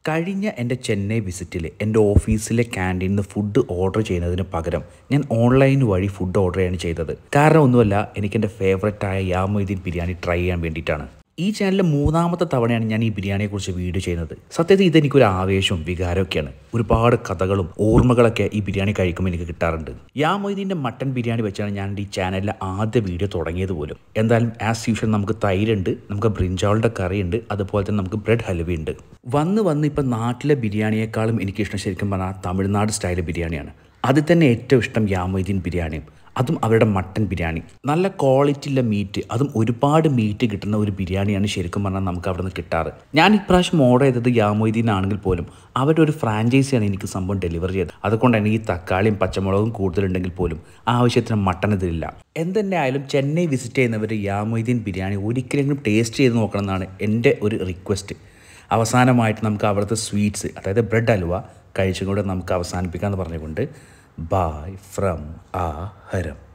കഴിഞ്ഞ എൻ്റെ ചെന്നൈ വിസിറ്റിൽ എൻ്റെ ഓഫീസിലെ ക്യാൻറ്റീനിൽ നിന്ന് ഫുഡ് ഓർഡർ ചെയ്യുന്നതിന് പകരം ഞാൻ ഓൺലൈൻ വഴി ഫുഡ് ഓർഡർ ചെയ്യാണ് ചെയ്തത് കാരണം ഒന്നുമല്ല എനിക്ക് എൻ്റെ ഫേവററ്റായ യാമൊയ്തീൻ ബിരിയാണി ട്രൈ ചെയ്യാൻ വേണ്ടിയിട്ടാണ് ഈ ചാനലിലെ മൂന്നാമത്തെ തവണയാണ് ഞാൻ ഈ ബിരിയാണിയെക്കുറിച്ച് വീഡിയോ ചെയ്യുന്നത് സത്യത്തിൽ ഇതെനിക്കൊരു ആവേശവും വികാരമൊക്കെയാണ് ഒരുപാട് കഥകളും ഓർമ്മകളൊക്കെ ഈ ബിരിയാണി കഴിക്കുമ്പോൾ എനിക്ക് കിട്ടാറുണ്ട് യാ മൊയ്തീൻ്റെ മട്ടൻ ബിരിയാണി വെച്ചാണ് ഞാൻ ഈ ചാനലിലെ ആദ്യ വീഡിയോ തുടങ്ങിയത് പോലും എന്തായാലും ആസ് യൂഷ്വൽ നമുക്ക് തൈരുണ്ട് നമുക്ക് ബ്രിഞ്ചാളുടെ കറിയുണ്ട് അതുപോലെ തന്നെ നമുക്ക് ബ്രെഡ് ഹലുവയുണ്ട് വന്ന് വന്ന് ഇപ്പം നാട്ടിലെ ബിരിയാണിയേക്കാളും എനിക്കിഷ്ടം ശരിക്കും പറഞ്ഞാൽ തമിഴ്നാട് സ്റ്റൈൽ ബിരിയാണിയാണ് അതിൽ തന്നെ ഏറ്റവും ഇഷ്ടം യാമൊയ്തീൻ ബിരിയാണിയും അതും അവരുടെ മട്ടൻ ബിരിയാണി നല്ല ക്വാളിറ്റി ഉള്ള മീറ്റ് അതും ഒരുപാട് മീറ്റ് കിട്ടുന്ന ഒരു ബിരിയാണിയാണ് ശരിക്കും പറഞ്ഞാൽ നമുക്ക് അവിടെ നിന്ന് കിട്ടാറ് ഞാൻ ഇപ്രാവശ്യം ഓർഡർ ചെയ്തത് യാമൊയ്തീൻ ആണെങ്കിൽ പോലും അവരുടെ ഒരു ഫ്രാഞ്ചൈസിയാണ് എനിക്ക് സംഭവം ഡെലിവറി ചെയ്തത് അതുകൊണ്ട് തന്നെ ഈ തക്കാളിയും പച്ചമുളകും കൂടുതലുണ്ടെങ്കിൽ പോലും ആവശ്യത്തിന് മട്ടൺ ഇതിലില്ല എന്തെന്നെ ആയാലും ചെന്നൈ വിസിറ്റ് ചെയ്യുന്നവർ യാമൊയ്തീൻ ബിരിയാണി ഒരിക്കലെങ്കിലും ടേസ്റ്റ് ചെയ്ത് നോക്കണം എന്നാണ് എൻ്റെ ഒരു റിക്വസ്റ്റ് അവസാനമായിട്ട് നമുക്ക് അവിടുത്തെ സ്വീറ്റ്സ് അതായത് ബ്രെഡ് ഹലുവ കഴിച്ചും കൂടെ നമുക്ക് അവസാനിപ്പിക്കാമെന്ന് പറഞ്ഞുകൊണ്ട് ബായ് ഫ്രം ആ ഹരം